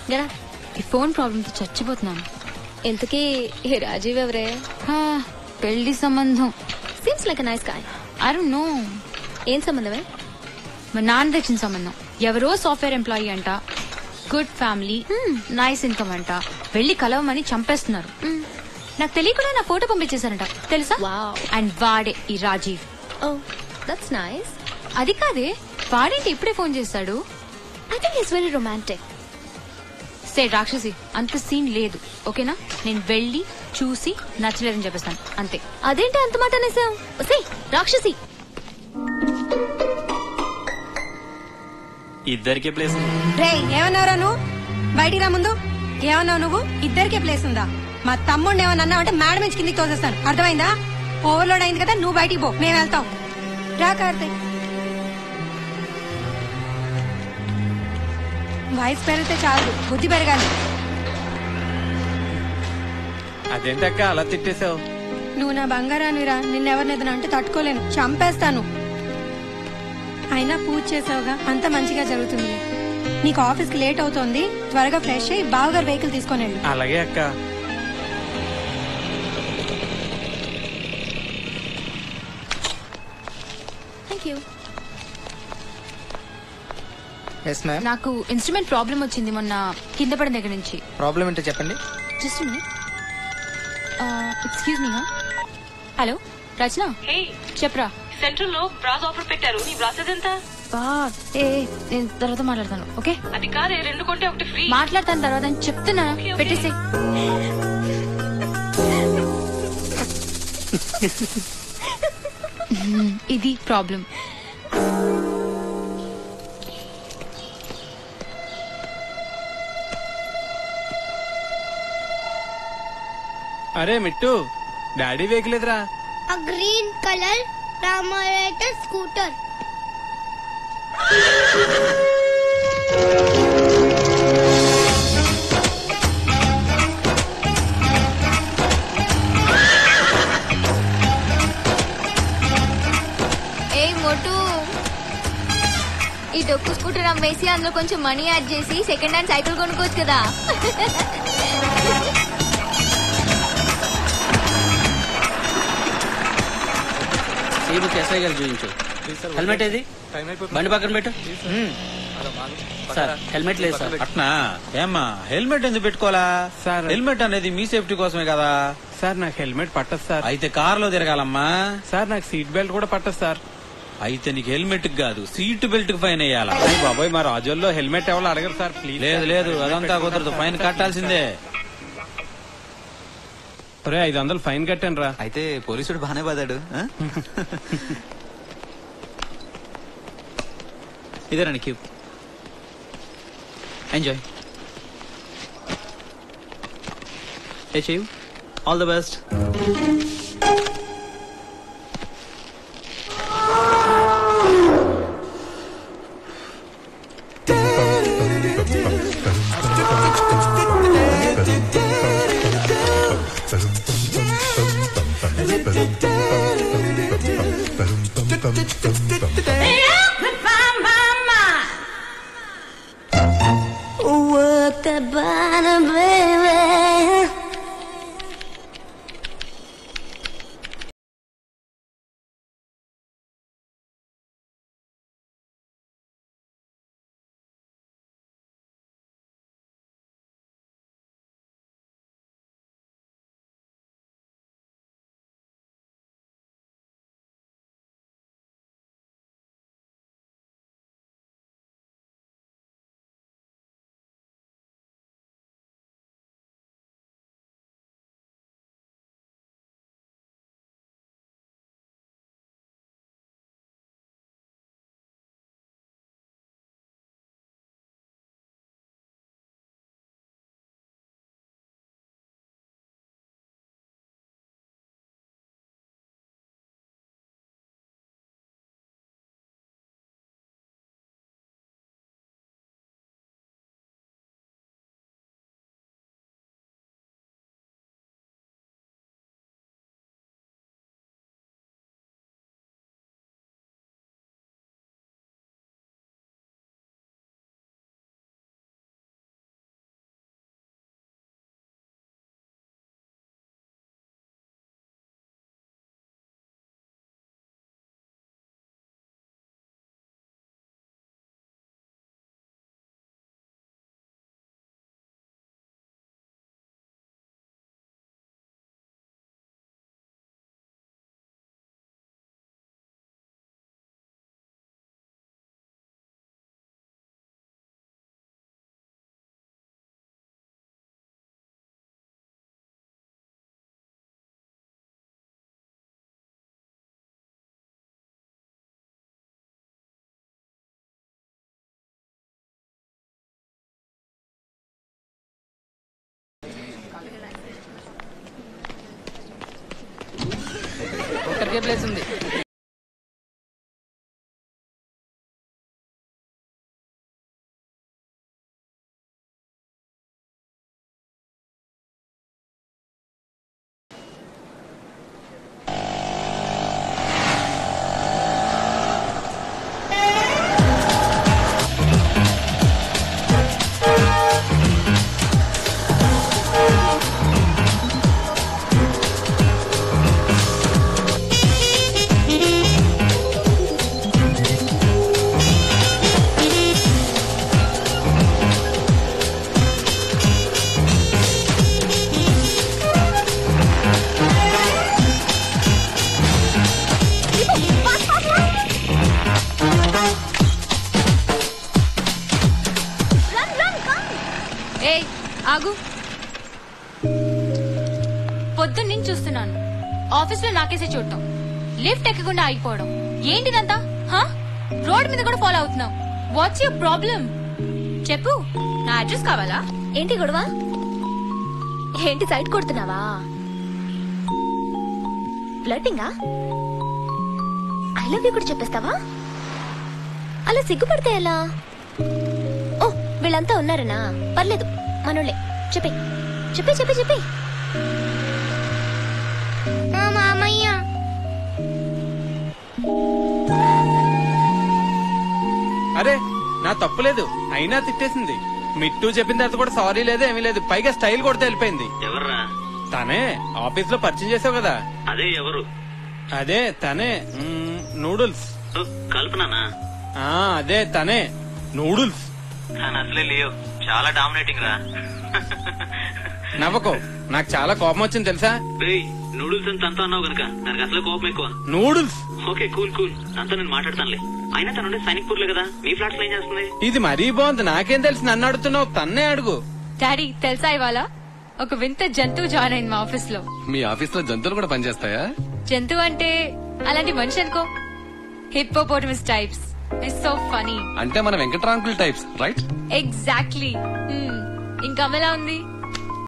గరా ఈ ఫోన్ ప్రాబ్లంతో చచ్చిపోతున్నాను ఇంతకీ ఈ రాజీవ్ ఎవరే హా, పెళ్లి సంబంధం seems like nice guy are no ఏం సంబంధమే మా నాన్న తెచ్చిన సంబంధం ఎవరో సాఫ్ట్వేర్ ఎంప్లాయీ అంట గుడ్ ఫ్యామిలీ నైస్ ఇన్కమ్ అంట వెళ్ళి కలవమని చంపేస్తున్నారు నాకు తెలియకుండా నా ఫోటో పంపించేశారంట తెలుసా Wow. అండ్ వాడే ఈ రాజీవ్ ఓ దట్స్ నైస్ అది కాదే వాడేంటి ఇప్పుడే ఫోన్ చేశాడు I think it's very romantic say రాక్షసి అంత సీన్ లేదు ఓకేనా నేను వెళ్ళి చూసి నచ్చలేదని చెప్పేస్తాను అంతే అదేంటి అంత మాట అనేసాం ఒసేయ్ రాక్షసి ఇద్దరికే ప్లేస్ రే ఏమన్నావురా నువ్వు బయటికి రా ముందు ఏమన్నావు నువ్వు ఇద్దరికే ప్లేస్ ఉందా మా తమ్ముడిని ఏమన్నా అన్నావంటే మేడం నుంచి కిందికి తోసేస్తాను అర్థమైందా ఓవర్లోడ్ అయింది కదా నువ్వు బయటికి పో మేము వెళ్తాం రా కార్తీక్ వయసు పెరిగితే చాలు బుద్ధి పెరగాలి అదేంటక్క అలా తిట్టేశావు నువ్వు నా బంగారానిరా నిన్నెవరినైనా అంటే తట్టుకోలేను చంపేస్తాను అయినా పూజ చేసావుగా అంత మంచిగా జరుగుతుంది నీకు ఆఫీస్ కి లేట్ అవుతోంది త్వరగా ఫ్రెష్ అయ్యి బావగారు వెహికల్ తీసుకొని వెళ్ళు అలాగే అక్క థ్యాంక్ యూ ఎస్ మ్యామ్ నాకు ఇన్స్ట్రుమెంట్ ప్రాబ్లం వచ్చింది మొన్న కింద పడిన దగ్గర నుంచి ప్రాబ్లం ఏంటో చెప్పండి just excuse me hello Rachana hey చెప్పరా సెంట్రల్ లో బ్రాస్ ఆఫర్ పెట్టారు నీ బ్రాసెస్ ఎంత బా ఏ నేను తర్వాత మాట్లాడతాను ఓకే అది కాదే రెండు కొంటే ఒకటి ఫ్రీ మాట్లాడతాను తర్వాత అని చెప్తున్నాను ఓకే, ఓకే. పెట్టేసి ఇది ప్రాబ్లం అరే మిట్టు డాడీ వేయకలేదురా a green color Ramarita scooter. ఏ మొట్టు ఈ డొక్కు స్కూటర్ అమ్మేసి అందులో కొంచెం మనీ యాడ్ చేసి సెకండ్ హ్యాండ్ సైకిల్ కొనుక్కోవచ్చు కదా ఈ బుక్ ఎస్ఐ గారు చూపించు హెల్మెట్ ఏది బండి పక్కన పెట్టు సార్ హెల్మెట్ లేదు సార్ అట్నా ఏమ్మా హెల్మెట్ ఎందుకు పెట్టుకోవాలా సార్. హెల్మెట్ అనేది మీ సేఫ్టీ కోసమే కదా సార్ నాకు హెల్మెట్ పట్టదు సార్ అయితే కారులో తిరగాలమ్మా సార్ నాకు సీట్ బెల్ట్ కూడా పట్టదు సార్ అయితే నీకు హెల్మెట్ కాదు సీట్ బెల్ట్ కి ఫైన్ వేయాలా అయ్య బాబాయ్ మా రాజుల్లో హెల్మెట్ ఎవరు అడగరు సార్ ప్లీజ్ లేదు లేదు అదంతా కుదరదు ఫైన్ కట్టాల్సిందే ఒరే ఐదు వందలు ఫైన్ కట్టాను రా అయితే పోలీసుడు బానే పదాడు ఇదేనండి cube enjoy achieve all the best Work that banner, baby. ఒకే ప్లేస్ ఉంది ఏయ్ ఆగు పొద్దున్న నుంచి చూస్తున్నాను ఆఫీస్ లో నాకేసే చూడటం లిఫ్ట్ ఎక్కకుండా ఆగిపోవడం ఏంటిదంతా హా? రోడ్ మీద కూడా ఫాలో అవుతున్నావు వాట్స్ యువర్ ప్రాబ్లం చెప్పు నా అడ్రస్ కావాలా ఏంటి గొడవ ఏంటి సైడ్ కొడుతున్నావా ఫ్లర్టింగా ఐ లవ్ యూ కూడా చెప్పేస్తావా అలా సిగ్గుపడితే ఎలా ఓ వీళ్ళంతా ఉన్నారనా పర్లేదు మనోళ్ళే చెప్పే చెప్పే చెప్పే చెప్పే మా మామయ్య అరే నా తప్పు లేదు అయినా తిట్టేసింది మిట్టు చెప్పిన తర్వాత కూడా సారీ లేదు ఏమీ లేదు పైగా స్టైల్ కొడితే వెళ్ళిపోయింది ఎవర్రా తనే ఆఫీస్ లో పరిచయం చేసావు కదా అదే ఎవరు అదే తనే మ్మ్, నూడిల్స్ కల్పననా ఆ అదే తనే నూడిల్స్ అసలే లేవు చాలా డామినేటింగ్ రా నవ్వకో నాకు చాలా కోపం వచ్చింది తెలుసా నూడిల్స్ అని తనతో అన్నావు కనుక నాకు అసలు కోపం ఎక్కువ నూడిల్స్ ఓకే కూల్ కూల్ తనతో నేను మాట్లాడతానులే అయినా తను సైనిక్ పూర్లే కదా మీ ఫ్లాట్స్ లో ఏం చేస్తుంది ఇది మరీ బాగుంది నాకేం తెలుసు నన్ను అడుగుతున్నావు తన్నే అడుగు డాడీ తెలుసా ఇవాళ ఒక వింత జంతువు జాయిన్ అయింది మా ఆఫీస్ లో మీ ఆఫీస్ లో జంతువులు కూడా పనిచేస్తాయా జంతువు అంటే అలాంటి మనిషి అనుకో hippopotamus types it's so funny అంటే మన వెంకట్రాంకుల్ టైప్స్ రైట్ ఎగ్జాక్ట్లీ ఇంకా ఆమె ఎలా ఉంది